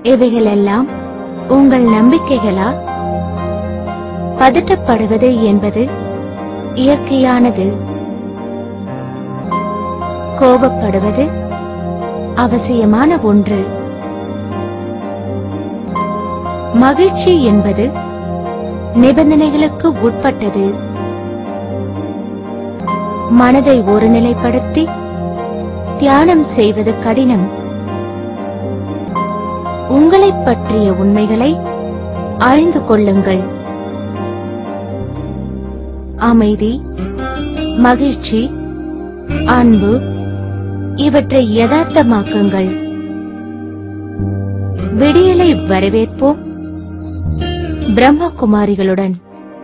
இவைகளெல்லாம் உங்கள் நம்பிக்கைகளா பதட்டப்படுவது என்பது இயற்கையானது கோபப்படுவது அவசியமான ஒன்று மகிழ்ச்சி என்பது நிபந்தனைகளுக்கு உட்பட்டது மனதை ஒருநிலைப்படுத்தி தியானம் செய்வது கடினம் உங்களைப் பற்றிய உண்மைகளை அறிந்து கொள்ளுங்கள் அமைதி மகிழ்ச்சி அன்பு இவற்றை யதார்த்தமாக்குங்கள் விடியலை வரவேற்போம் பிரம்மகுமாரிகளுடன்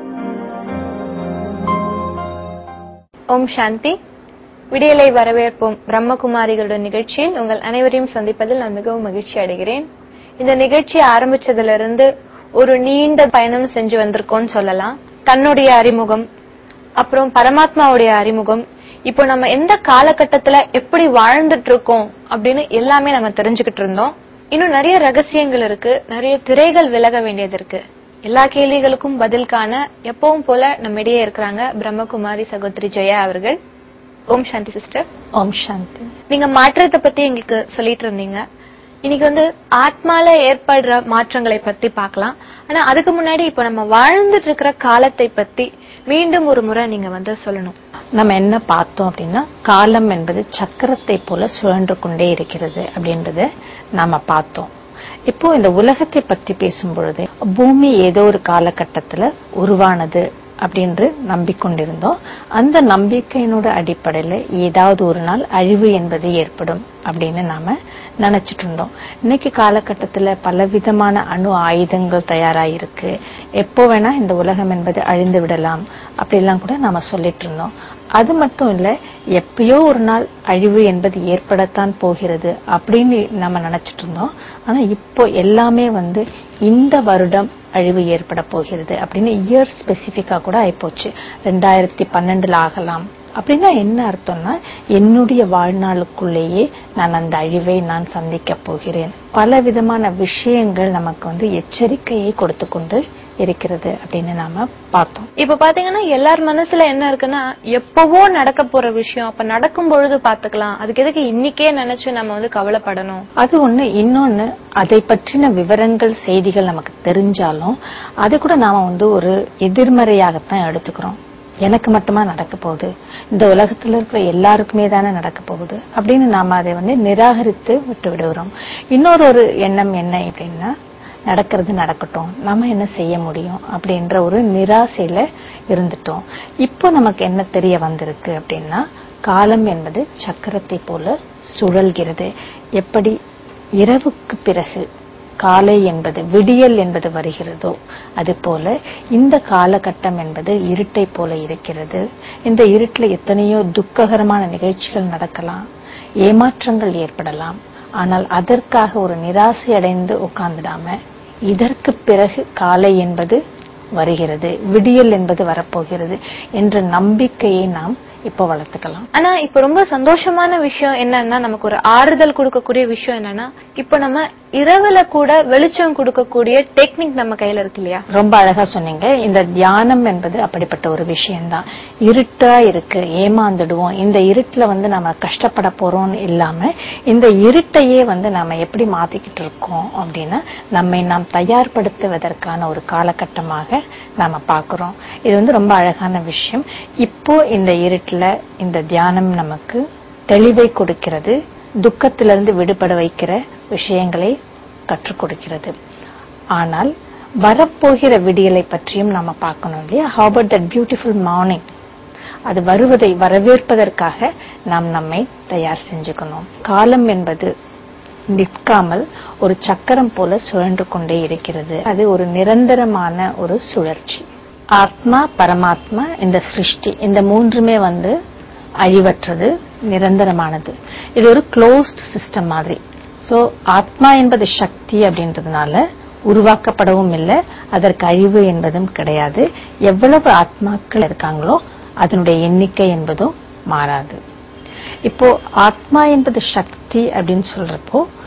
ஓம் சாந்தி விடியலை வரவேற்போம் பிரம்மகுமாரிகளுடன் நிகழ்ச்சியில் உங்கள் அனைவரையும் சந்திப்பதில் நான் மிகவும் மகிழ்ச்சி அடைகிறேன் இந்த நிகழ்ச்சி ஆரம்பிச்சதிலிருந்து ஒரு நீண்ட பயணம் செஞ்சு வந்திருக்கோம்னு சொல்லலாம் தன்னுடைய அறிமுகம் அப்புறம் பரமாத்மாவுடைய அறிமுகம் இப்போ நம்ம எந்த காலகட்டத்துல எப்படி வாழ்ந்துட்டு இருக்கோம் அப்படின்னு எல்லாமே நம்ம தெரிஞ்சுக்கிட்டு இருந்தோம் இன்னும் நிறைய ரகசியங்கள் இருக்கு நிறைய திரைகள் விலக வேண்டியது இருக்கு எல்லா கேள்விகளுக்கும் பதில் காண எப்பவும் போல நம்மிடையே இருக்கிறாங்க பிரம்மகுமாரி சகோதரி ஜெயா அவர்கள் ஓம் சாந்தி சிஸ்டர் ஓம் சாந்தி நீங்க மாற்றத்தை பத்தி எங்களுக்கு சொல்லிட்டு இருந்தீங்க இன்னைக்கு வந்து ஆத்மால ஏற்படுற மாற்றங்களை பத்தி பார்க்கலாம் ஆனா அதுக்கு முன்னாடி இப்ப நம்ம வாழ்ந்துட்டு இருக்கிற காலத்தை பத்தி மீண்டும் ஒரு முறை நீங்க வந்து சொல்லணும் நம்ம என்ன பார்த்தோம் அப்படின்னா காலம் என்பது சக்கரத்தை போல சுழன்று கொண்டே இருக்கிறது அப்படின்றத நாம பார்த்தோம் இப்போ இந்த உலகத்தை பத்தி பேசும் பொழுது பூமி ஏதோ ஒரு காலகட்டத்துல உருவானது அப்படின்னு நம்பிக்கொண்டிருந்தோம் அந்த நம்பிக்கையினோட அடிப்படையில ஏதாவது ஒரு நாள் அழிவு என்பது ஏற்படும் அப்படின்னு நாம நினைச்சிட்டு இருந்தோம் இன்னைக்கு காலகட்டத்துல பலவிதமான அணு ஆயுதங்கள் தயாராயிருக்கு எப்போ வேணா இந்த உலகம் என்பது அழிந்து விடலாம் அப்படிலாம் கூட நாம சொல்லிட்டு இருந்தோம் அது மட்டும் இல்ல எப்பயோ ஒரு நாள் அழிவு என்பது ஏற்படத்தான் போகிறது அப்படின்னு நம்ம நினைச்சிட்டு இருந்தோம் ஆனா இப்போ எல்லாமே வந்து இந்த வருடம் அழிவு ஏற்பட போகிறது அப்படின்னு இயர் ஸ்பெசிபிக்கா கூட ஆயிப்போச்சு ரெண்டாயிரத்தி பன்னெண்டுல ஆகலாம் அப்படின்னா என்ன அர்த்தம்னா என்னுடைய வாழ்நாளுக்குள்ளேயே நான் அந்த அழிவை நான் சந்திக்க போகிறேன் பல விதமான விஷயங்கள் நமக்கு வந்து எச்சரிக்கையை கொடுத்து கொண்டு இருக்கிறது அப்படின்னு நாம பார்த்தோம் இப்ப பாத்தீங்கன்னா எல்லார் மனசுல என்ன இருக்குன்னா எப்பவோ நடக்க போற விஷயம் அப்ப நடக்கும் பொழுது பாத்துக்கலாம் அதுக்கு எதுக்கு இன்னைக்கே நினைச்சு நம்ம வந்து கவலைப்படணும் அது ஒண்ணு இன்னொன்னு அதை பற்றின விவரங்கள் செய்திகள் நமக்கு தெரிஞ்சாலும் அது கூட நாம வந்து ஒரு எதிர்மறையாகத்தான் எடுத்துக்கிறோம் எனக்கு மட்டுமா நடக்க போகுது இந்த உலகத்துல இருக்கிற எல்லாருக்குமே தானே நடக்க போகுது அப்படின்னு நாம அதை வந்து நிராகரித்து விட்டு விடுகிறோம் இன்னொரு ஒரு எண்ணம் என்ன அப்படின்னா நடக்கிறது நடக்கட்டும் நம்ம என்ன செய்ய முடியும் அப்படின்ற ஒரு நிராசையில இருந்துட்டோம் இப்போ நமக்கு என்ன தெரிய வந்திருக்கு அப்படின்னா காலம் என்பது சக்கரத்தை போல சுழல்கிறது எப்படி இரவுக்கு பிறகு காலை என்பது விடியல் என்பது வருகிறதோ அது போல இந்த காலகட்டம் என்பது இருட்டை போல இருக்கிறது இந்த இருட்டில் எத்தனையோ துக்ககரமான நிகழ்ச்சிகள் நடக்கலாம் ஏமாற்றங்கள் ஏற்படலாம் ஆனால் அதற்காக ஒரு நிராசை அடைந்து உட்கார்ந்துடாம இதற்கு பிறகு காலை என்பது வருகிறது விடியல் என்பது வரப்போகிறது என்ற நம்பிக்கையை நாம் இப்போ வளர்த்துக்கலாம் ஆனா இப்ப ரொம்ப சந்தோஷமான விஷயம் என்னன்னா நமக்கு ஒரு ஆறுதல் கொடுக்கக்கூடிய விஷயம் என்னன்னா இப்ப நம்ம இரவுல கூட வெளிச்சம் கொடுக்கக்கூடிய டெக்னிக் நம்ம கையில இருக்கு இல்லையா ரொம்ப அழகா சொன்னீங்க இந்த தியானம் என்பது அப்படிப்பட்ட ஒரு விஷயம்தான் இருட்டா இருக்கு ஏமாந்துடுவோம் இந்த இருட்டுல வந்து நம்ம கஷ்டப்பட போறோம்னு இல்லாம இந்த இருட்டையே வந்து நாம எப்படி மாத்திக்கிட்டு இருக்கோம் அப்படின்னா நம்மை நாம் தயார்படுத்துவதற்கான ஒரு காலகட்டமாக நாம பார்க்கிறோம் இது வந்து ரொம்ப அழகான விஷயம் இப்போ இந்த இருட்டுல இந்த தியானம் நமக்கு தெளிவை கொடுக்கிறது துக்கத்திலிருந்து விடுபட வைக்கிற விஷயங்களை கற்றுக் கொடுக்கிறது ஆனால் வரப்போகிற விடியலை பற்றியும் நம்ம பார்க்கணும் இல்லையா how about that beautiful morning அது வருவதை வரவேற்பதற்காக நாம் நம்மை தயார் செஞ்சுக்கணும் காலம் என்பது நிற்காமல் ஒரு சக்கரம் போல சுழன்று கொண்டே இருக்கிறது அது ஒரு நிரந்தரமான ஒரு சுழற்சி ஆத்மா பரமாத்மா இந்த சிருஷ்டி இந்த மூன்றுமே வந்து அழிவற்றது நிரந்தரமானது இது ஒரு க்ளோஸ்ட் சிஸ்டம் மாதிரி சோ ஆத்மா என்பது சக்தி அப்படின்றதுனால உருவாக்கப்படவும் இல்லை அதற்கு அழிவு என்பதும் கிடையாது எவ்வளவு ஆத்மாக்கள் இருக்காங்களோ அதனுடைய எண்ணிக்கை என்பதும் மாறாது இப்போ ஆத்மா என்பது சக்தி அப்படின்னு சொல்றப்போ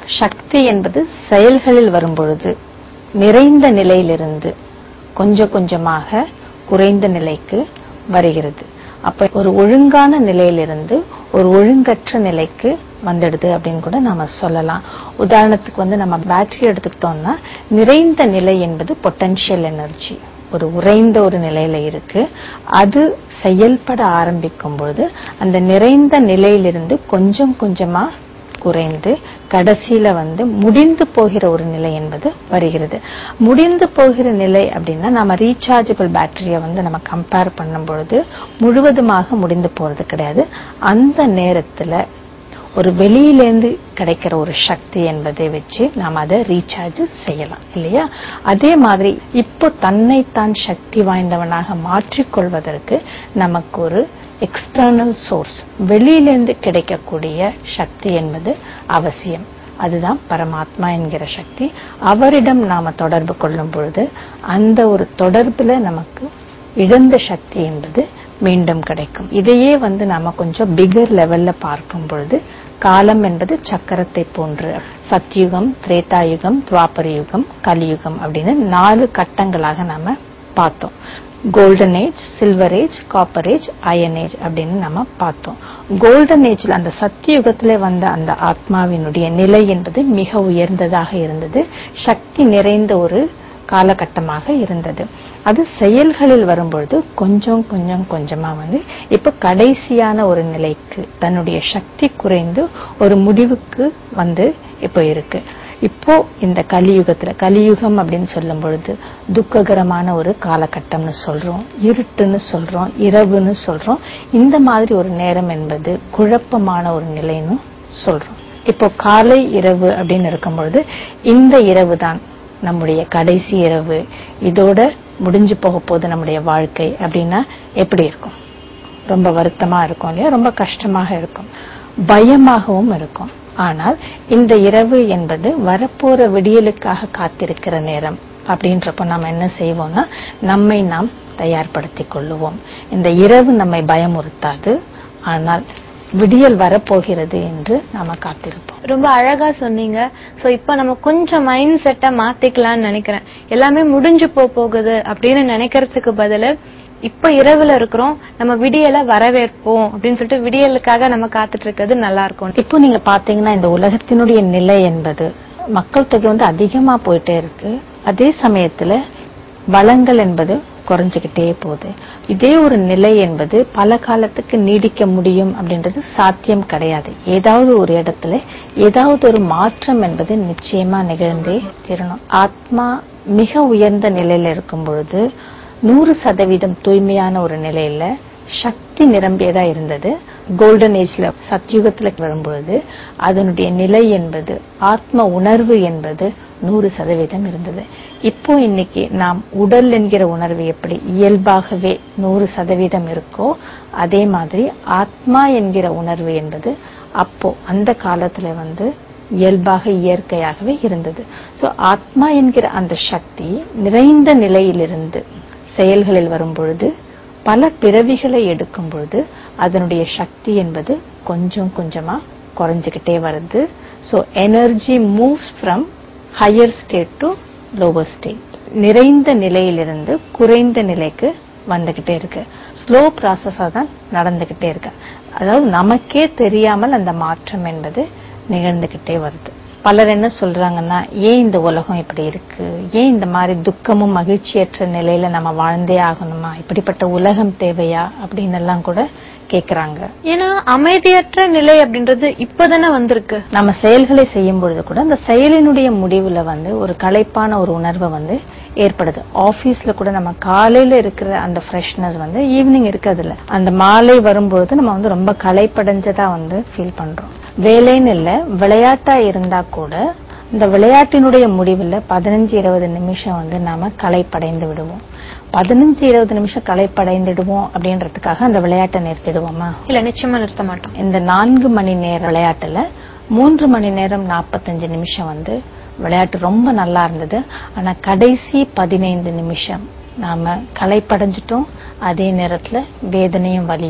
சக்தி என்பது செயல்களில் வரும்பொழுது நிறைந்த நிலையிலிருந்து கொஞ்சம் கொஞ்சமாக குறைந்த நிலைக்கு வருகிறது அப்ப ஒரு ஒழுங்கான நிலையிலிருந்து ஒரு ஒழுங்கற்ற நிலைக்கு வந்துடுது அப்படின்னு கூட நாம சொல்லலாம் உதாரணத்துக்கு வந்து நம்ம பேட்டரி எடுத்துக்கிட்டோம்னா நிறைந்த நிலை என்பது பொட்டன்ஷியல் எனர்ஜி ஒரு உறைந்த ஒரு நிலையில இருக்கு அது செயல்பட ஆரம்பிக்கும் பொழுது அந்த நிறைந்த நிலையிலிருந்து கொஞ்சம் கொஞ்சமா குறைந்து கடைசியில வந்து முடிந்து போகிற ஒரு நிலை என்பது வருகிறது முடிந்து போகிற நிலை அப்படின்னா நம்ம ரீசார்ஜபிள் பேட்டரியை வந்து நம்ம கம்பேர் பண்ணும் பொழுது முழுவதுமாக முடிந்து போறது கிடையாது அந்த நேரத்துல ஒரு வெளியிலேருந்து கிடைக்கிற ஒரு சக்தி என்பதை வச்சு நாம் அதை ரீசார்ஜ் செய்யலாம் இல்லையா அதே மாதிரி இப்போ தன்னைத்தான் சக்தி வாய்ந்தவனாக மாற்றிக்கொள்வதற்கு நமக்கு ஒரு எக்ஸ்டர்னல் சோர்ஸ் வெளியிலிருந்து கிடைக்கக்கூடிய சக்தி என்பது அவசியம் அதுதான் பரமாத்மா என்கிற சக்தி அவரிடம் நாம தொடர்பு கொள்ளும் பொழுது அந்த ஒரு தொடர்புல நமக்கு இழந்த சக்தி என்பது மீண்டும் கிடைக்கும் இதையே வந்து நாம கொஞ்சம் பிகர் லெவல்ல பார்க்கும் பொழுது காலம் என்பது சக்கரத்தை போன்று சத்யுகம் திரேதாயுகம் துவாபர யுகம் கலியுகம் அப்படின்னு நாலு கட்டங்களாக நாம பார்த்தோம் golden age silver age copper age iron age அப்படின்னு நம்ம பார்த்தோம் கோல்டன் ஏஜ்ல அந்த சத்தியுகத்திலே வந்த அந்த ஆத்மாவினுடைய நிலை என்பது மிக உயர்ந்ததாக இருந்தது சக்தி நிறைந்த ஒரு காலகட்டமாக இருந்தது அது செயல்களில் வரும்பொழுது கொஞ்சம் கொஞ்சம் கொஞ்சமா வந்து இப்ப கடைசியான ஒரு நிலைக்கு தன்னுடைய சக்தி குறைந்து ஒரு முடிவுக்கு வந்து இப்போ இருக்கு இப்போ இந்த கலியுகத்துல கலியுகம் அப்படின்னு சொல்லும் பொழுது துக்ககரமான ஒரு காலகட்டம்னு சொல்றோம் இருட்டுன்னு சொல்றோம் இரவுன்னு சொல்றோம் இந்த மாதிரி ஒரு நேரம் என்பது குழப்பமான ஒரு நிலைன்னு சொல்றோம் இப்போ காலை இரவு அப்படின்னு இருக்கும் பொழுது இந்த இரவு தான் நம்முடைய கடைசி இரவு இதோட முடிஞ்சு போக போகுது நம்முடைய வாழ்க்கை அப்படின்னா எப்படி இருக்கும் ரொம்ப வருத்தமா இருக்கும் இல்லையா ரொம்ப கஷ்டமாக இருக்கும் பயமாகவும் இருக்கும் ஆனால் இந்த இரவு என்பது வரப்போற விடியலுக்காக காத்திருக்கிற நேரம் அப்படின்றப்ப நாம் என்ன செய்வோம்னா நம்மை நாம் தயார்படுத்திக் கொள்ளுவோம் இந்த இரவு நம்மை பயமுறுத்தாது ஆனால் விடியல் வரப்போகிறது என்று நாம காத்திருப்போம் ரொம்ப அழகா சொன்னீங்க சோ இப்போ நம்ம கொஞ்சம் மைண்ட் செட்டை மாத்திக்கலாம்னு நினைக்கிறேன் எல்லாமே முடிஞ்சு போக போகுது அப்படின்னு நினைக்கிறதுக்கு பதிலா இப்ப இரவுல இருக்கிறோம் நம்ம விடியலை வரவேற்போம் அப்படின்னு சொல்லிட்டு விடியலுக்காக நம்ம காத்துட்டு இருக்கிறது நல்லா இருக்கும் இப்போ நீங்க பாத்தீங்கன்னா இந்த உலகத்தினுடைய நிலை என்பது மக்கள் தொகை வந்து அதிகமா போயிட்டே இருக்கு அதே சமயத்துல வளங்கள் என்பது குறைஞ்சுக்கிட்டே போகுது இதே ஒரு நிலை என்பது பல காலத்துக்கு நீடிக்க முடியும் அப்படின்றது சாத்தியம் கிடையாது ஏதாவது ஒரு இடத்துல ஏதாவது ஒரு மாற்றம் என்பது நிச்சயமா நிகழ்ந்தே தீரணும் ஆத்மா மிக உயர்ந்த நிலையில இருக்கும் பொழுது நூறு சதவீதம் தூய்மையான ஒரு நிலையில சக்தி நிரம்பியதா இருந்தது கோல்டன் ஏஜ்ல சத்யுகத்துல வரும்பொழுது அதனுடைய நிலை என்பது ஆத்ம உணர்வு என்பது நூறு சதவீதம் இருந்தது இப்போ இன்னைக்கு நாம் உடல் என்கிற உணர்வு எப்படி இயல்பாகவே நூறு சதவீதம் இருக்கோ அதே மாதிரி ஆத்மா என்கிற உணர்வு என்பது அப்போ அந்த காலத்துல வந்து இயல்பாக இயற்கையாகவே இருந்தது சோ ஆத்மா என்கிற அந்த சக்தி நிறைந்த நிலையிலிருந்து செயல்களில் வரும்பொழுது பல பிறவிகளை எடுக்கும் பொழுது அதனுடைய சக்தி என்பது கொஞ்சம் கொஞ்சமா குறைஞ்சுக்கிட்டே வருது so energy moves from higher state to lower state நிறைந்த நிலையிலிருந்து குறைந்த நிலைக்கு வந்துகிட்டே இருக்கு ஸ்லோ ப்ராசஸா தான் நடந்துகிட்டே இருக்கு அதாவது நமக்கே தெரியாமல் அந்த மாற்றம் என்பது நிகழ்ந்துகிட்டே வருது பலர் என்ன சொல்றாங்கன்னா ஏன் இந்த உலகம் இப்படி இருக்கு ஏன் இந்த மாதிரி துக்கமும் மகிழ்ச்சியற்ற நிலையில நம்ம வாழ்ந்தே ஆகணுமா இப்படிப்பட்ட உலகம் தேவையா அப்படின்னு எல்லாம் கூட கேக்குறாங்க ஏன்னா அமைதியற்ற நிலை அப்படின்றது இப்பதானே வந்திருக்கு நம்ம செயல்களை செய்யும் பொழுது கூட அந்த செயலினுடைய முடிவுல வந்து ஒரு களைப்பான ஒரு உணர்வு வந்து ஏற்படுது ஆபீஸ்ல கூட நம்ம காலையில இருக்கிற அந்த ஃப்ரெஷ்னஸ் வந்து ஈவினிங் இருக்கிறதுல அந்த மாலை வரும்பொழுது நம்ம வந்து ரொம்ப களைப்படைஞ்சதா வந்து ஃபீல் பண்றோம் வேலைன்னு இல்ல விளையாட்டா இருந்தா கூட இந்த விளையாட்டினுடைய முடிவுல பதினஞ்சு இருபது நிமிஷம் வந்து நாம களைப்படைந்து விடுவோம் பதினஞ்சு இருபது நிமிஷம் களைப்படைந்துடுவோம் அப்படின்றதுக்காக அந்த விளையாட்டை நிறுத்திடுவோமா இல்ல நிச்சயமா நிறுத்த மாட்டோம் இந்த நான்கு மணி நேர விளையாட்டுல மூன்று மணி நேரம் நாற்பத்தஞ்சு நிமிஷம் வந்து விளையாட்டு ரொம்ப நல்லா இருந்தது ஆனா கடைசி பதினைந்து நிமிஷம் நாம களைப்படைஞ்சிட்டோம் அதே நேரத்துல வேதனையும் வலியும்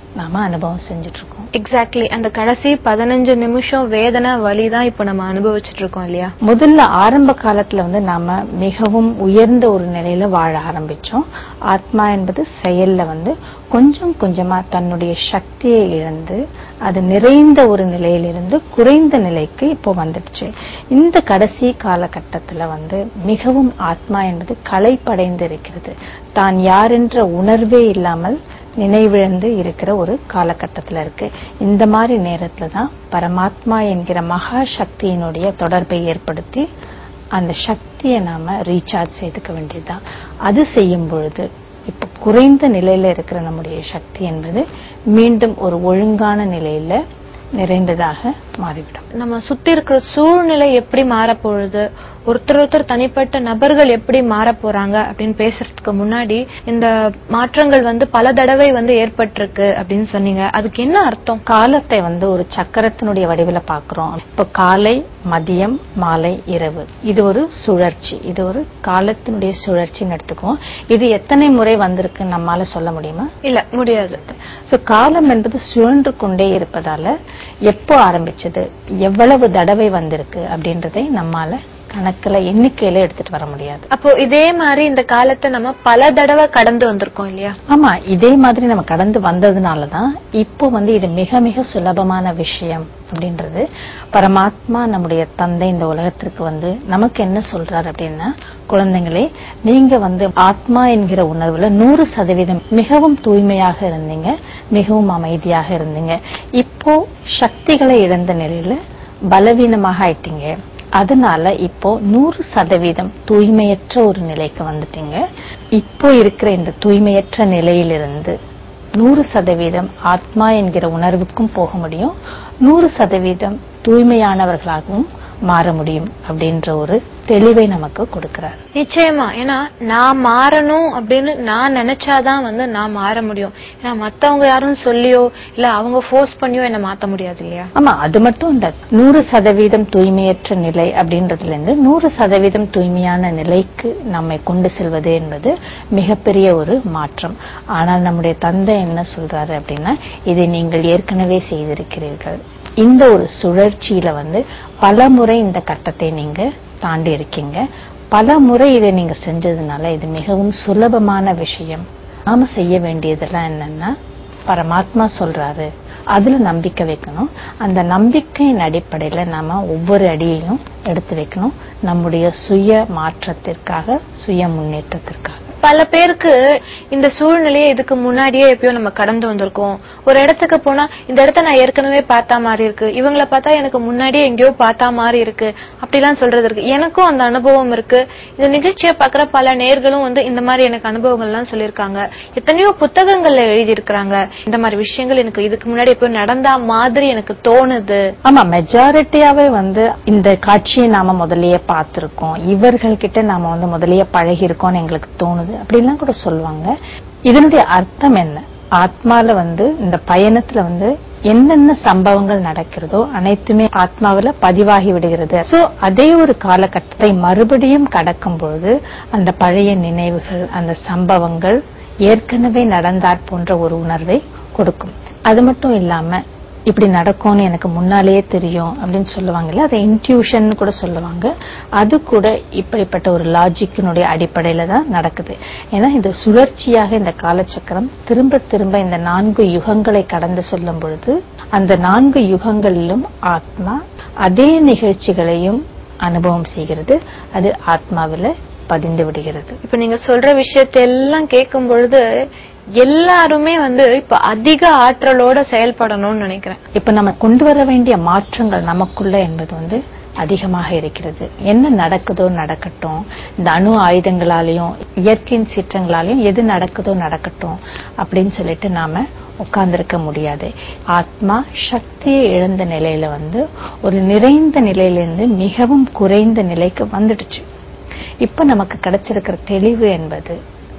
நாம அனுபவம் செஞ்சுட்டு இருக்கோம் எக்ஸாக்ட்லி அந்த கடைசி பதினஞ்சு நிமிஷம் வேதனை வலி தான் இப்ப நம்ம அனுபவிச்சுட்டு இருக்கோம் இல்லையா முதல்ல ஆரம்ப காலத்துல வந்து நாம மிகவும் உயர்ந்த ஒரு நிலையில வாழ ஆரம்பிச்சோம் ஆத்மா என்பது செயல்ல வந்து கொஞ்சம் கொஞ்சமா தன்னுடைய சக்தியை இழந்து அது நிறைந்த ஒரு நிலையிலிருந்து குறைந்த நிலைக்கு இப்போ வந்துடுச்சு இந்த கடைசி காலகட்டத்துல வந்து மிகவும் ஆத்மா என்பது களைப்படைந்து இருக்கிறது தான் யார் என்ற உணர்வே இல்லாமல் நினைவிழந்து இருக்கிற ஒரு காலகட்டத்துல இருக்கு இந்த மாதிரி நேரத்துல தான் பரமாத்மா என்கிற மகா சக்தியினுடைய தொடர்பை ஏற்படுத்தி அந்த சக்தியை நாம ரீசார்ஜ் செய்துக்க வேண்டியதுதான் அது செய்யும் பொழுது இப்ப குறைந்த நிலையில இருக்கிற நம்முடைய சக்தி என்பது மீண்டும் ஒரு ஒழுங்கான நிலையில நிறைந்ததாக மாறிவிடும் நம்ம சுத்தி இருக்கிற சூழ்நிலை எப்படி மாறப் போகுது ஒருத்தர் ஒருத்தர் தனிப்பட்ட நபர்கள் எப்படி மாறப் போறாங்க அப்படின்னு பேசுறதுக்கு முன்னாடி இந்த மாற்றங்கள் வந்து பல தடவை வந்து ஏற்பட்டிருக்கு அப்படின்னு சொன்னீங்க அதுக்கு என்ன அர்த்தம் காலத்தை வந்து ஒரு சக்கரத்தினுடைய வடிவில பாக்குறோம் இப்ப காலை மதியம் மாலை இரவு இது ஒரு சுழற்சி இது ஒரு காலத்தினுடைய சுழற்சின்னு எடுத்துக்குவோம் இது எத்தனை முறை வந்திருக்கு நம்மால சொல்ல முடியுமா இல்ல முடியாது சோ காலம் என்பது சுழன்று கொண்டே இருப்பதால எப்போ ஆரம்பிச்சது எவ்வளவு தடவை வந்திருக்கு அப்படின்றதை நம்மால கணக்குல எண்ணிக்கையில எடுத்துட்டு வர முடியாது அப்போ இதே மாதிரி இந்த காலத்தை நம்ம பல தடவை கடந்து வந்திருக்கோம் இல்லையா ஆமா இதே மாதிரி நம்ம கடந்து வந்ததுனாலதான் இப்போ வந்து இது மிக மிக சுலபமான விஷயம் அப்படின்றது பரமாத்மா நம்முடைய தந்தை இந்த உலகத்திற்கு வந்து நமக்கு என்ன சொல்றாரு அப்படின்னா குழந்தைங்களே நீங்க வந்து ஆத்மா என்கிற உணர்வுல நூறு சதவீதம் மிகவும் தூய்மையாக இருந்தீங்க மிகவும் அமைதியாக இருந்தீங்க இப்போ சக்திகளை இழந்த நிலையில பலவீனமாக ஆயிட்டீங்க அதனால இப்போ நூறு சதவீதம் தூய்மையற்ற ஒரு நிலைக்கு வந்துட்டீங்க இப்போ இருக்கிற இந்த தூய்மையற்ற நிலையிலிருந்து நூறு சதவீதம் ஆத்மா என்கிற உணர்வுக்கும் போக முடியும் நூறு சதவீதம் தூய்மையானவர்களாகவும் மாற முடியும் அப்படின்ற ஒரு தெளிவை நமக்கு கொடுக்கிறார் நிச்சயமா ஏன்னா நான் மாறணும் அப்படின்னு நான் நினைச்சாதான் வந்து நான் மாற முடியும் ஏன்னா மத்தவங்க யாரும் சொல்லியோ இல்ல அவங்க ஃபோர்ஸ் பண்ணியோ என்ன மாத்த முடியாது இல்லையா ஆமா அது மட்டும் இல்ல நூறு சதவீதம் தூய்மையற்ற நிலை அப்படின்றதுல இருந்து நூறு சதவீதம் தூய்மையான நிலைக்கு நம்மை கொண்டு செல்வது என்பது மிகப்பெரிய ஒரு மாற்றம் ஆனால் நம்முடைய தந்தை என்ன சொல்றாரு அப்படின்னா இதை நீங்கள் ஏற்கனவே செய்திருக்கிறீர்கள் இந்த ஒரு சுழற்சியில வந்து பல முறை இந்த கட்டத்தை நீங்க தாண்டி இருக்கீங்க பல முறை இதை நீங்க செஞ்சதுனால இது மிகவும் சுலபமான விஷயம் நாம செய்ய வேண்டியதெல்லாம் என்னன்னா பரமாத்மா சொல்றாரு அதுல நம்பிக்கை வைக்கணும் அந்த நம்பிக்கையின் அடிப்படையில நாம ஒவ்வொரு அடியையும் எடுத்து வைக்கணும் நம்முடைய சுய மாற்றத்திற்காக சுய முன்னேற்றத்திற்காக பல பேருக்கு இந்த சூழ்நிலையை இதுக்கு முன்னாடியே எப்பயோ நம்ம கடந்து வந்திருக்கோம் ஒரு இடத்துக்கு போனா இந்த இடத்த நான் ஏற்கனவே பார்த்தா மாதிரி இருக்கு இவங்கள பார்த்தா எனக்கு முன்னாடியே எங்கேயோ பார்த்தா மாதிரி இருக்கு அப்படிலாம் சொல்றது இருக்கு எனக்கும் அந்த அனுபவம் இருக்கு இந்த நிகழ்ச்சியை பாக்குற பல நேர்களும் வந்து இந்த மாதிரி எனக்கு அனுபவங்கள்லாம் சொல்லியிருக்காங்க எத்தனையோ புத்தகங்கள்ல எழுதியிருக்கிறாங்க இந்த மாதிரி விஷயங்கள் எனக்கு இதுக்கு முன்னாடி எப்போ நடந்தா மாதிரி எனக்கு தோணுது ஆமா மெஜாரிட்டியாவே வந்து இந்த காட்சியை நாம முதல்லயே பார்த்திருக்கோம் இவர்கள் கிட்ட நாம வந்து முதல்லயே பழகி இருக்கோம்னு எங்களுக்கு தோணுது அப்படிலாம் கூட சொல்லுவாங்க இதனுடைய அர்த்தம் என்ன ஆத்மால வந்து இந்த பயணத்துல வந்து என்னென்ன சம்பவங்கள் நடக்கிறதோ அனைத்துமே ஆத்மாவில பதிவாகி விடுகிறது சோ அதே ஒரு காலகட்டத்தை மறுபடியும் கடக்கும் பொழுது அந்த பழைய நினைவுகள் அந்த சம்பவங்கள் ஏற்கனவே நடந்தாற் போன்ற ஒரு உணர்வை கொடுக்கும் அது மட்டும் இல்லாம இப்படி நடக்கும்னு எனக்கு முன்னாலேயே தெரியும் அப்படின்னு சொல்லுவாங்கல்ல அதை இன்ட்யூஷன் கூட சொல்லுவாங்க அது கூட இப்படிப்பட்ட ஒரு லாஜிக்கினுடைய அடிப்படையில தான் நடக்குது ஏன்னா இந்த சுழற்சியாக இந்த காலச்சக்கரம் திரும்ப திரும்ப இந்த நான்கு யுகங்களை கடந்து சொல்லும் பொழுது அந்த நான்கு யுகங்களிலும் ஆத்மா அதே நிகழ்ச்சிகளையும் அனுபவம் செய்கிறது அது ஆத்மாவில பதிந்து விடுகிறது இப்ப நீங்க சொல்ற விஷயத்தை எல்லாம் கேட்கும் பொழுது எல்லாருமே வந்து இப்ப அதிக ஆற்றலோட செயல்படணும்னு நினைக்கிறேன் இப்ப நம்ம கொண்டு வர வேண்டிய மாற்றங்கள் நமக்குள்ள என்பது வந்து அதிகமாக இருக்கிறது என்ன நடக்குதோ நடக்கட்டும் இந்த அணு ஆயுதங்களாலையும் இயற்கையின் சீற்றங்களாலையும் எது நடக்குதோ நடக்கட்டும் அப்படின்னு சொல்லிட்டு நாம உட்கார்ந்திருக்க முடியாது ஆத்மா சக்தியை இழந்த நிலையில வந்து ஒரு நிறைந்த நிலையிலிருந்து மிகவும் குறைந்த நிலைக்கு வந்துடுச்சு இப்ப நமக்கு கிடைச்சிருக்கிற தெளிவு என்பது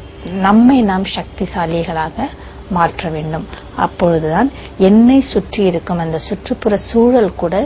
நம்மை நாம் சக்திசாலிகளாக மாற்ற வேண்டும் அப்பொழுதுதான் என்னை சுற்றி இருக்கும் அந்த சுற்றுப்புற சூழல் கூட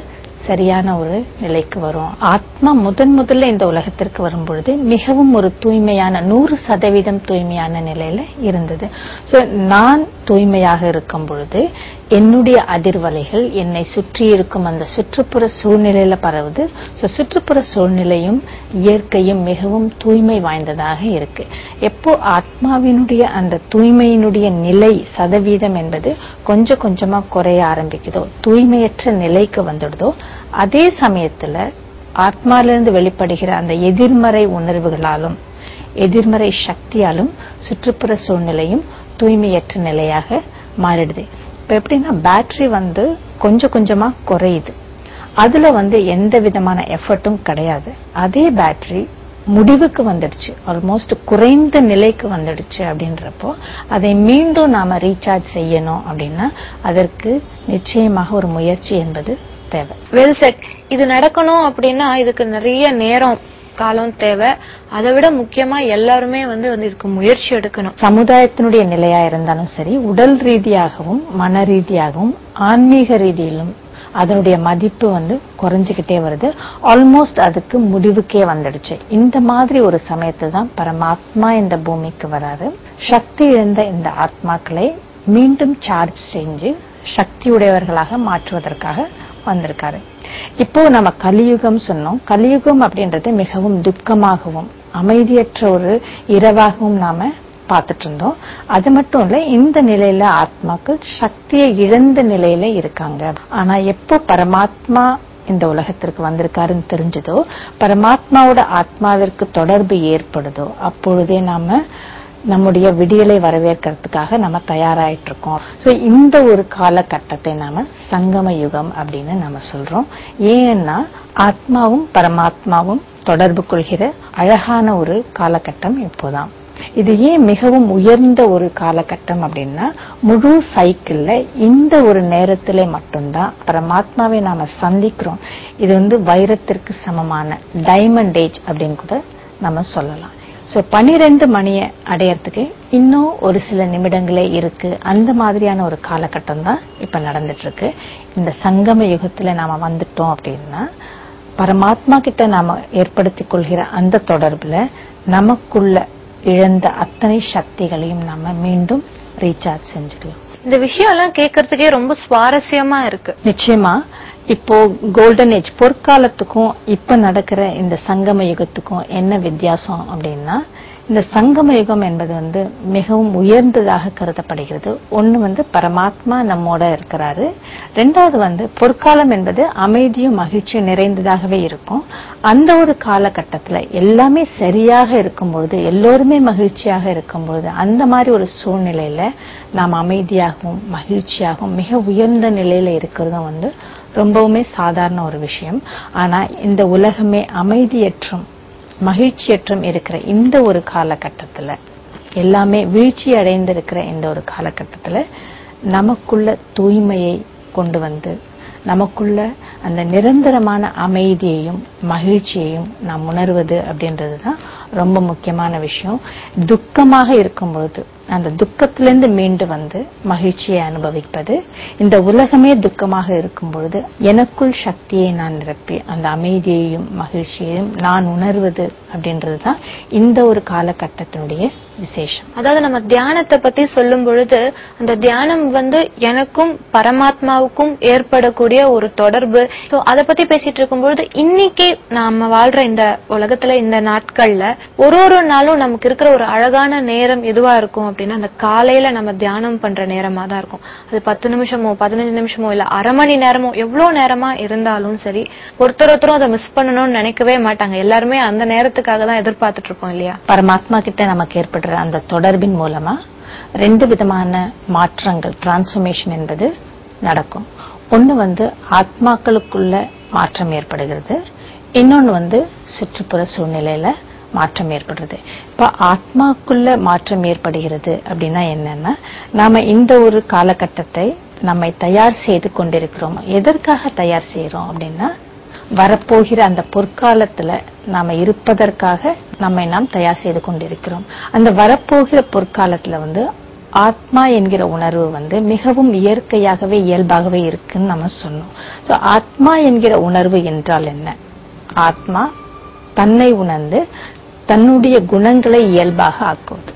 சரியான ஒரு நிலைக்கு வரும் ஆத்மா முதன் முதல்ல இந்த உலகத்திற்கு வரும் பொழுது மிகவும் ஒரு தூய்மையான நூறு சதவீதம் தூய்மையான நிலையில இருந்தது சோ நான் தூய்மையாக இருக்கும் பொழுது என்னுடைய அதிர்வலைகள் என்னை சுற்றி இருக்கும் அந்த சுற்றுப்புற சூழ்நிலையில பரவுது சோ சுற்றுப்புற சூழ்நிலையும் இயற்கையும் மிகவும் தூய்மை வாய்ந்ததாக இருக்கு எப்போ ஆத்மாவினுடைய அந்த தூய்மையினுடைய நிலை சதவீதம் என்பது கொஞ்சம் கொஞ்சமா குறைய ஆரம்பிக்குதோ தூய்மையற்ற நிலைக்கு வந்துடுதோ அதே சமயத்துல ஆத்மாவிலிருந்து வெளிப்படுகிற அந்த எதிர்மறை உணர்வுகளாலும் எதிர்மறை சக்தியாலும் சுற்றுப்புற சூழ்நிலையும் தூய்மையற்ற நிலையாக மாறிடுது இப்ப எப்படின்னா பேட்டரி வந்து கொஞ்சம் கொஞ்சமா குறையுது அதுல வந்து எந்த விதமான எஃபர்ட்டும் கிடையாது அதே பேட்டரி முடிவுக்கு வந்துடுச்சு ஆல்மோஸ்ட் குறைந்த நிலைக்கு வந்துடுச்சு அப்படின்றப்போ அதை மீண்டும் நாம ரீசார்ஜ் செய்யணும் அப்படின்னா அதற்கு நிச்சயமாக ஒரு முயற்சி என்பது தேவை வெல் செட் இது நடக்கணும் அப்படின்னா இதுக்கு நிறைய நேரம் காலம் தேவை அதை விட முக்கியமா எல்லாருமே வந்து வந்து இதுக்கு முயற்சி எடுக்கணும் சமுதாயத்தினுடைய நிலையா இருந்தாலும் சரி உடல் ரீதியாகவும் மன ரீதியாகவும் ஆன்மீக ரீதியிலும் அதனுடைய மதிப்பு வந்து குறைஞ்சுக்கிட்டே வருது ஆல்மோஸ்ட் அதுக்கு முடிவுக்கே வந்துடுச்சு இந்த மாதிரி ஒரு சமயத்தில் தான் பரமாத்மா இந்த பூமிக்கு வராரு சக்தி இழந்த இந்த ஆத்மாக்களை மீண்டும் சார்ஜ் செஞ்சு சக்தியுடையவர்களாக மாற்றுவதற்காக வந்திருக்காரு இப்போ நம்ம கலியுகம் சொன்னோம் கலியுகம் அப்படின்றது மிகவும் துக்கமாகவும் அமைதியற்ற ஒரு இரவாகவும் நாம பார்த்துட்டு இருந்தோம் அது மட்டும் இல்ல இந்த நிலையில ஆத்மாக்கள் சக்தியை இழந்த நிலையில இருக்காங்க ஆனா எப்போ பரமாத்மா இந்த உலகத்திற்கு வந்திருக்காருன்னு தெரிஞ்சதோ பரமாத்மாவோட ஆத்மாவிற்கு தொடர்பு ஏற்படுதோ அப்பொழுதே நாம நம்முடைய விடியலை வரவேற்கிறதுக்காக நம்ம தயாராயிட்டு இருக்கோம் சோ இந்த ஒரு காலகட்டத்தை நாம சங்கம யுகம் அப்படின்னு நம்ம சொல்றோம் ஏன்னா ஆத்மாவும் பரமாத்மாவும் தொடர்பு கொள்கிற அழகான ஒரு காலகட்டம் இப்போதான் இது ஏன் மிகவும் உயர்ந்த ஒரு காலகட்டம் அப்படின்னா முழு சைக்கிள்ல இந்த ஒரு நேரத்திலே மட்டும்தான் பரமாத்மாவை நாம சந்திக்கிறோம் இது வந்து வைரத்திற்கு சமமான டைமண்ட் ஏஜ் அப்படின்னு கூட நம்ம சொல்லலாம் சோ பனிரெண்டு மணியை அடையறதுக்கு இன்னும் ஒரு சில நிமிடங்களே இருக்கு அந்த மாதிரியான ஒரு காலகட்டம் தான் இப்ப நடந்துட்டு இருக்கு இந்த சங்கம யுகத்துல நாம வந்துட்டோம் அப்படின்னா பரமாத்மா கிட்ட நாம ஏற்படுத்திக் கொள்கிற அந்த தொடர்புல நமக்குள்ள இழந்த அத்தனை சக்திகளையும் நம்ம மீண்டும் ரீசார்ஜ் செஞ்சுக்கலாம் இந்த விஷயம் எல்லாம் கேட்கறதுக்கே ரொம்ப சுவாரஸ்யமா இருக்கு நிச்சயமா இப்போ கோல்டன் ஏஜ் பொற்காலத்துக்கும் இப்ப நடக்கிற இந்த சங்கம யுகத்துக்கும் என்ன வித்தியாசம் அப்படின்னா இந்த சங்கம யுகம் என்பது வந்து மிகவும் உயர்ந்ததாக கருதப்படுகிறது ஒண்ணு வந்து பரமாத்மா நம்மோட இருக்கிறாரு ரெண்டாவது வந்து பொற்காலம் என்பது அமைதியும் மகிழ்ச்சியும் நிறைந்ததாகவே இருக்கும் அந்த ஒரு காலகட்டத்துல எல்லாமே சரியாக இருக்கும்பொழுது எல்லோருமே மகிழ்ச்சியாக இருக்கும்பொழுது அந்த மாதிரி ஒரு சூழ்நிலையில நாம் அமைதியாகவும் மகிழ்ச்சியாகவும் மிக உயர்ந்த நிலையில இருக்கிறதும் வந்து ரொம்பவுமே சாதாரண ஒரு விஷயம் ஆனா இந்த உலகமே அமைதியற்றும் மகிழ்ச்சியற்றும் இருக்கிற இந்த ஒரு காலகட்டத்துல எல்லாமே வீழ்ச்சி அடைந்திருக்கிற இந்த ஒரு காலகட்டத்துல நமக்குள்ள தூய்மையை கொண்டு வந்து நமக்குள்ள அந்த நிரந்தரமான அமைதியையும் மகிழ்ச்சியையும் நாம் உணர்வது அப்படின்றது தான் ரொம்ப முக்கியமான விஷயம் துக்கமாக இருக்கும் பொழுது அந்த துக்கத்திலிருந்து மீண்டு வந்து மகிழ்ச்சியை அனுபவிப்பது இந்த உலகமே துக்கமாக இருக்கும் பொழுது எனக்குள் சக்தியை நான் நிரப்பி அந்த அமைதியையும் மகிழ்ச்சியையும் நான் உணர்வது அப்படின்றது தான் இந்த ஒரு காலகட்டத்தினுடைய விசேஷம் அதாவது நம்ம தியானத்தை பத்தி சொல்லும் பொழுது அந்த தியானம் வந்து எனக்கும் பரமாத்மாவுக்கும் ஏற்படக்கூடிய ஒரு தொடர்பு சோ அத பத்தி பேசிட்டு இருக்கும் பொழுது இன்னைக்கு நாம வாழ்ற இந்த உலகத்துல இந்த நாட்கள்ல ஒரு ஒரு நாளும் நமக்கு இருக்கிற ஒரு அழகான நேரம் எதுவா இருக்கும் அப்படின்னா அந்த காலையில நம்ம தியானம் பண்ற நேரமா தான் இருக்கும் அது பத்து நிமிஷமோ பதினஞ்சு நிமிஷமோ இல்ல அரை மணி நேரமோ எவ்வளவு நேரமா இருந்தாலும் சரி ஒருத்தர் ஒருத்தரும் அதை மிஸ் பண்ணணும்னு நினைக்கவே மாட்டாங்க எல்லாருமே அந்த நேரத்துக்காக தான் எதிர்பார்த்துட்டு இருப்போம் இல்லையா பரமாத்மா கிட்ட நமக்கு ஏற்படுற அந்த தொடர்பின் மூலமா ரெண்டு விதமான மாற்றங்கள் டிரான்ஸ்ஃபர்மேஷன் என்பது நடக்கும் ஒண்ணு வந்து ஆத்மாக்களுக்குள்ள மாற்றம் ஏற்படுகிறது இன்னொன்னு வந்து சுற்றுப்புற சூழ்நிலையில மாற்றம் ஏற்படுறது இப்ப ஆத்மாக்குள்ள மாற்றம் ஏற்படுகிறது அப்படின்னா என்னன்னா நாம இந்த ஒரு காலகட்டத்தை நம்மை தயார் செய்து கொண்டிருக்கிறோம் எதற்காக தயார் செய்யறோம் அப்படின்னா வரப்போகிற அந்த பொற்காலத்துல நாம இருப்பதற்காக நம்மை நாம் தயார் செய்து கொண்டிருக்கிறோம் அந்த வரப்போகிற பொற்காலத்துல வந்து ஆத்மா என்கிற உணர்வு வந்து மிகவும் இயற்கையாகவே இயல்பாகவே இருக்குன்னு நம்ம சொன்னோம் சோ ஆத்மா என்கிற உணர்வு என்றால் என்ன ஆத்மா தன்னை உணர்ந்து தன்னுடைய குணங்களை இயல்பாக ஆக்குவது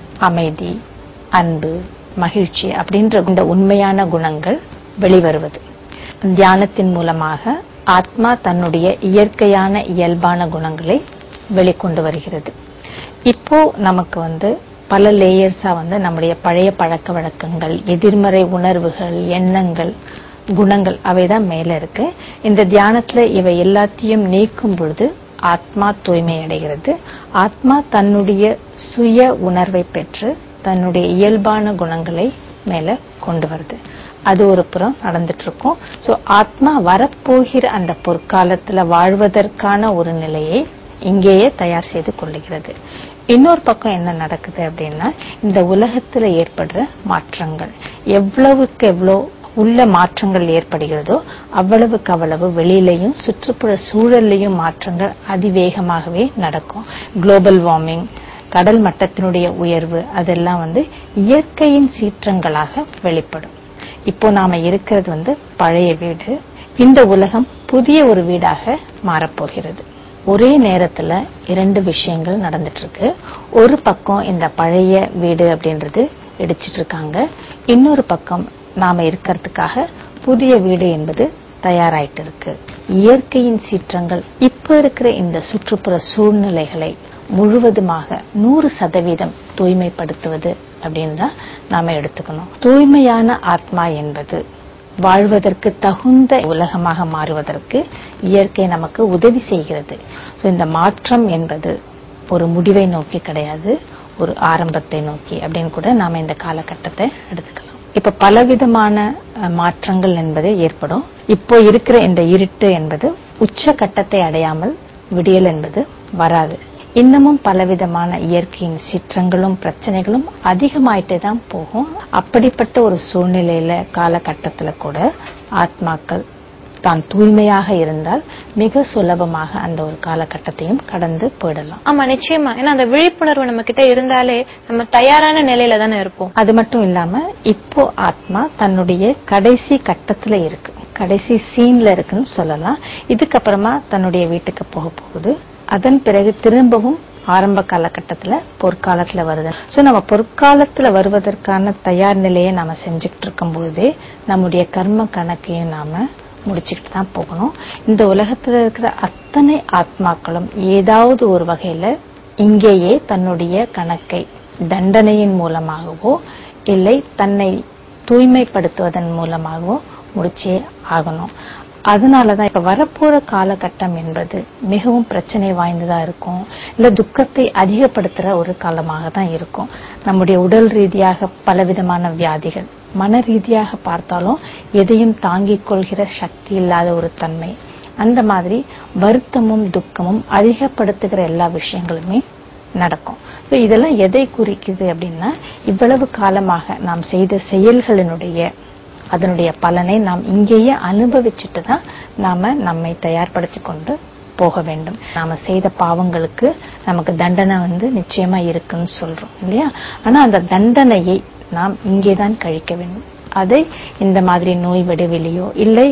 அமைதி அன்பு மகிழ்ச்சி அப்படின்ற இந்த உண்மையான குணங்கள் வெளிவருவது தியானத்தின் மூலமாக ஆத்மா தன்னுடைய இயற்கையான இயல்பான குணங்களை வெளிக்கொண்டு வருகிறது இப்போ நமக்கு வந்து பல லேயர்ஸா வந்து நம்முடைய பழைய பழக்க வழக்கங்கள் எதிர்மறை உணர்வுகள் எண்ணங்கள் குணங்கள் அவைதான் மேல இருக்கு இந்த தியானத்துல இவை எல்லாத்தையும் நீக்கும் பொழுது ஆத்மா தூய்மை அடைகிறது ஆத்மா தன்னுடைய சுய உணர்வை பெற்று தன்னுடைய இயல்பான குணங்களை மேல கொண்டு வருது அது ஒரு புறம் நடந்துட்டு இருக்கும் சோ ஆத்மா வரப்போகிற அந்த பொற்காலத்துல வாழ்வதற்கான ஒரு நிலையை இங்கேயே தயார் செய்து கொள்ளுகிறது இன்னொரு பக்கம் என்ன நடக்குது அப்படின்னா இந்த உலகத்துல ஏற்படுற மாற்றங்கள் எவ்வளவுக்கு எவ்வளவு உள்ள மாற்றங்கள் ஏற்படுகிறதோ அவ்வளவுக்கு அவ்வளவு வெளியிலையும் சுற்றுப்புற சூழல்லையும் மாற்றங்கள் அதிவேகமாகவே நடக்கும் குளோபல் வார்மிங் கடல் மட்டத்தினுடைய உயர்வு அதெல்லாம் வந்து இயற்கையின் சீற்றங்களாக வெளிப்படும் இப்போ நாம இருக்கிறது வந்து பழைய வீடு இந்த உலகம் புதிய ஒரு வீடாக மாறப்போகிறது ஒரே நேரத்துல இரண்டு விஷயங்கள் நடந்துட்டு இருக்கு ஒரு பக்கம் இந்த பழைய வீடு அப்படின்றது இடிச்சிட்டு இருக்காங்க இன்னொரு பக்கம் நாம இருக்கிறதுக்காக புதிய வீடு என்பது தயாராயிட்டு இருக்கு இயற்கையின் சீற்றங்கள் இப்ப இருக்கிற இந்த சுற்றுப்புற சூழ்நிலைகளை முழுவதுமாக நூறு சதவீதம் தூய்மைப்படுத்துவது அப்படின்னு தான் நாம எடுத்துக்கணும் தூய்மையான ஆத்மா என்பது வாழ்வதற்கு தகுந்த உலகமாக மாறுவதற்கு இயற்கை நமக்கு உதவி செய்கிறது சோ இந்த மாற்றம் என்பது ஒரு முடிவை நோக்கி கிடையாது ஒரு ஆரம்பத்தை நோக்கி அப்படின்னு கூட நாம இந்த காலகட்டத்தை எடுத்துக்கலாம் இப்ப பலவிதமான அஹ், மாற்றங்கள் என்பது ஏற்படும் இப்போ இருக்கிற இந்த இருட்டு என்பது உச்ச கட்டத்தை அடையாமல் விடியல் என்பது வராது இன்னமும் பலவிதமான இயற்கையின் சீற்றங்களும் பிரச்சனைகளும் அதிகமாயிட்டே தான் போகும் அப்படிப்பட்ட ஒரு சூழ்நிலையில காலகட்டத்துல கூட ஆத்மாக்கள் தான் தூய்மையாக இருந்தால் மிக சுலபமாக அந்த ஒரு காலகட்டத்தையும் கடந்து போயிடலாம் ஆமா நிச்சயமா ஏன்னா அந்த விழிப்புணர்வு நம்ம கிட்ட இருந்தாலே நம்ம தயாரான நிலையில தானே இருப்போம் அது மட்டும் இல்லாம இப்போ ஆத்மா தன்னுடைய கடைசி கட்டத்துல இருக்கு கடைசி சீன்ல இருக்குன்னு சொல்லலாம் இதுக்கப்புறமா தன்னுடைய வீட்டுக்கு போக போகுது அதன் பிறகு திரும்பவும் ஆரம்ப காலகட்டத்துல பொற்காலத்துல வருது சோ நம்ம பொற்காலத்துல வருவதற்கான தயார் நிலையை நாம செஞ்சுக்கிட்டு இருக்கும் பொழுதே நம்முடைய கர்ம கணக்கையும் நாம முடிச்சுக்கிட்டு தான் போகணும் இந்த உலகத்துல இருக்கிற அத்தனை ஆத்மாக்களும் ஏதாவது ஒரு வகையில இங்கேயே தன்னுடைய கணக்கை தண்டனையின் மூலமாகவோ இல்லை தன்னை தூய்மைப்படுத்துவதன் மூலமாகவோ முடிச்சே ஆகணும் அதனாலதான் இப்ப வரப்போற காலகட்டம் என்பது மிகவும் பிரச்சனை வாய்ந்ததா இருக்கும் இல்ல துக்கத்தை அதிகப்படுத்துற ஒரு காலமாக தான் இருக்கும் நம்முடைய உடல் ரீதியாக பலவிதமான வியாதிகள் மன ரீதியாக பார்த்தாலும் எதையும் தாங்கிக் கொள்கிற சக்தி இல்லாத ஒரு தன்மை அந்த மாதிரி வருத்தமும் துக்கமும் அதிகப்படுத்துகிற எல்லா விஷயங்களுமே நடக்கும் சோ இதெல்லாம் எதை குறிக்குது அப்படின்னா இவ்வளவு காலமாக நாம் செய்த செயல்களினுடைய அதனுடைய பலனை நாம் இங்கேயே அனுபவிச்சுட்டு தான் நாம நம்மை தயார்படுத்தி கொண்டு போக வேண்டும் நாம செய்த பாவங்களுக்கு நமக்கு தண்டனை வந்து நிச்சயமா இருக்குன்னு சொல்றோம் இல்லையா ஆனா அந்த தண்டனையை நாம் இங்கேதான் கழிக்க வேண்டும் அதை இந்த மாதிரி நோய் விடுவிலையோ இல்லை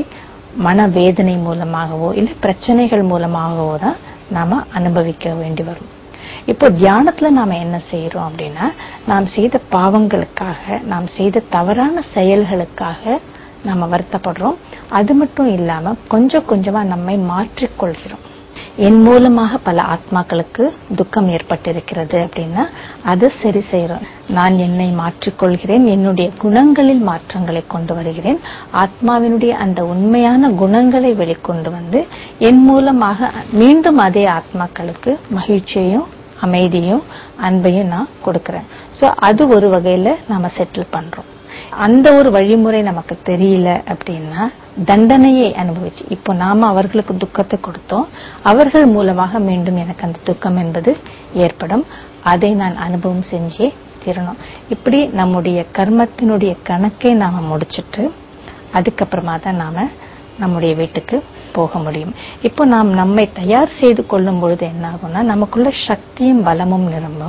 மனவேதனை மூலமாகவோ இல்லை பிரச்சனைகள் மூலமாகவோ தான் நாம அனுபவிக்க வேண்டி வரும் இப்போ தியானத்துல நாம என்ன செய்யறோம் அப்படின்னா நாம் செய்த பாவங்களுக்காக நாம் செய்த தவறான செயல்களுக்காக நாம வருத்தப்படுறோம் அது மட்டும் இல்லாம கொஞ்சம் கொஞ்சமா நம்மை மாற்றிக்கொள்கிறோம் என் மூலமாக பல ஆத்மாக்களுக்கு துக்கம் ஏற்பட்டிருக்கிறது அப்படின்னா அதை சரி செய்யறோம் நான் என்னை மாற்றிக்கொள்கிறேன் என்னுடைய குணங்களில் மாற்றங்களை கொண்டு வருகிறேன் ஆத்மாவினுடைய அந்த உண்மையான குணங்களை வெளிக்கொண்டு வந்து என் மூலமாக மீண்டும் அதே ஆத்மாக்களுக்கு மகிழ்ச்சியையும் அமைதியும் அன்பையும் நான் கொடுக்கறேன் சோ அது ஒரு வகையில நாம செட்டில் பண்றோம் அந்த ஒரு வழிமுறை நமக்கு தெரியல அப்படின்னா தண்டனையை அனுபவிச்சு இப்போ நாம அவர்களுக்கு துக்கத்தை கொடுத்தோம் அவர்கள் மூலமாக மீண்டும் எனக்கு அந்த துக்கம் என்பது ஏற்படும் அதை நான் அனுபவம் செஞ்சே தீரணும் இப்படி நம்முடைய கர்மத்தினுடைய கணக்கை நாம முடிச்சிட்டு அதுக்கப்புறமா தான் நாம நம்முடைய வீட்டுக்கு போக முடியும் இப்போ நாம் நம்மை தயார் செய்து கொள்ளும் பொழுது என்ன ஆகும்னா நமக்குள்ள சக்தியும் பலமும் நிரம்பும்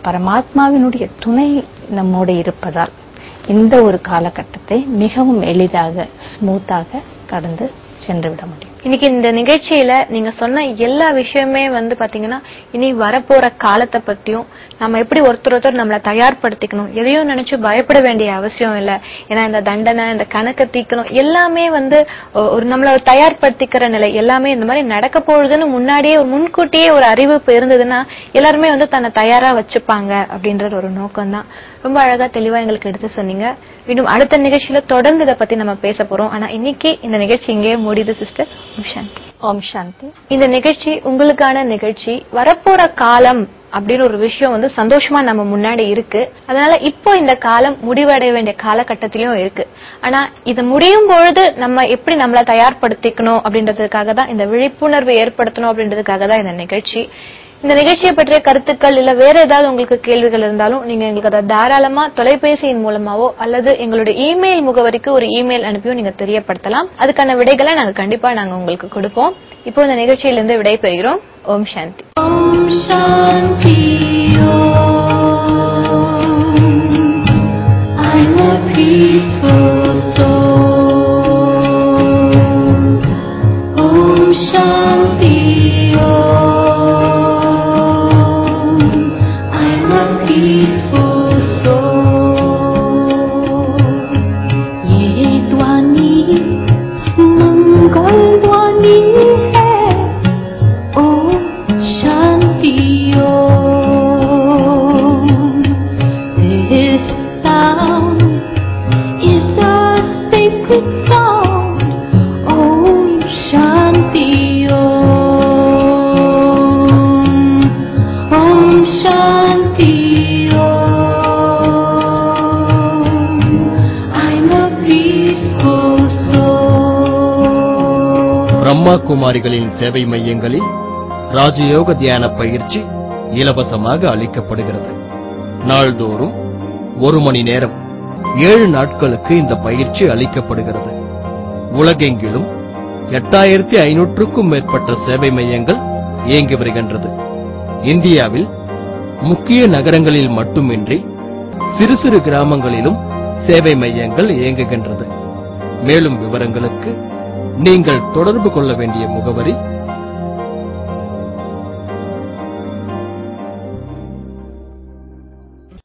பரமாத்மாவினுடைய துணை நம்மோடு இருப்பதால் இந்த ஒரு காலகட்டத்தை மிகவும் எளிதாக ஸ்மூத்தாக கடந்து சென்று விட முடியும் இன்னைக்கு இந்த நிகழ்ச்சியில நீங்க சொன்ன எல்லா விஷயமே வந்து பாத்தீங்கன்னா இனி வரப்போற காலத்தை பத்தியும் நம்ம எப்படி ஒருத்தர் ஒருத்தர் நம்மள தயார்படுத்திக்கணும் எதையும் நினைச்சு பயப்பட வேண்டிய அவசியம் இல்ல ஏன்னா இந்த தண்டனை இந்த கணக்கை தீக்கணும் எல்லாமே வந்து ஒ- ஒரு நம்மள ஒரு தயார்படுத்திக்கிற நிலை எல்லாமே இந்த மாதிரி நடக்க போகுதுன்னு முன்னாடியே ஒரு முன்கூட்டியே ஒரு அறிவிப்பு இருந்ததுன்னா எல்லாருமே வந்து தன்னை தயாரா வச்சுப்பாங்க அப்படின்ற ஒரு நோக்கம் தான் ரொம்ப அழகா தெளிவா எங்களுக்கு எடுத்து சொன்னீங்க இன்னும் அடுத்த நிகழ்ச்சியில தொடர்ந்து இதை பத்தி நம்ம பேச போறோம் ஆனா இன்னைக்கு இந்த நிகழ்ச்சி இங்கேயே முடியுது சிஸ்டர் சாந்தி ஓம் சாந்தி இந்த நிகழ்ச்சி உங்களுக்கான நிகழ்ச்சி வரப்போற காலம் அப்படின்னு ஒரு விஷயம் வந்து சந்தோஷமா நம்ம முன்னாடி இருக்கு அதனால இப்போ இந்த காலம் முடிவடைய வேண்டிய காலகட்டத்திலயும் இருக்கு ஆனா இது முடியும் பொழுது நம்ம எப்படி நம்மள தயார்படுத்திக்கணும் அப்படின்றதுக்காக தான் இந்த விழிப்புணர்வு ஏற்படுத்தணும் அப்படின்றதுக்காக தான் இந்த நிகழ்ச்சி இந்த நிகழ்ச்சியை பற்றிய கருத்துக்கள் இல்ல வேற ஏதாவது உங்களுக்கு கேள்விகள் இருந்தாலும் நீங்க எங்களுக்கு அதை தாராளமா தொலைபேசியின் மூலமாவோ அல்லது எங்களுடைய இமெயில் முகவரிக்கு ஒரு இமெயில் அனுப்பியும் நீங்க தெரியப்படுத்தலாம் அதுக்கான விடைகளை நாங்க கண்டிப்பா நாங்க உங்களுக்கு கொடுப்போம் இப்போ இந்த நிகழ்ச்சியிலிருந்து விடை பெறுகிறோம் ஓம் சாந்தி I'm a peaceful soul. Om Shanti Om. I'm a peaceful soul. ये ध्वनि मंगल ध्वनि है ओम शांति ओम This sound is a sacred sound. Om Shanti Om. Om Shanti Om. I'm a peaceful soul. Brahma குமாரிகளின் சேவை மையங்களில் ராஜயோக தியான பயிற்சி இலவசமாக அளிக்கப்படுகிறது நாள்தோறும் ஒரு மணி நேரம் ஏழு நாட்களுக்கு இந்த பயிற்சி அளிக்கப்படுகிறது உலகெங்கிலும் எட்டாயிரத்தி ஐநூற்றுக்கும் மேற்பட்ட சேவை மையங்கள் இயங்கி வருகின்றது இந்தியாவில் முக்கிய நகரங்களில் மட்டுமின்றி சிறு சிறு கிராமங்களிலும் சேவை மையங்கள் இயங்குகின்றது மேலும் விவரங்களுக்கு நீங்கள் தொடர்பு கொள்ள வேண்டிய முகவரி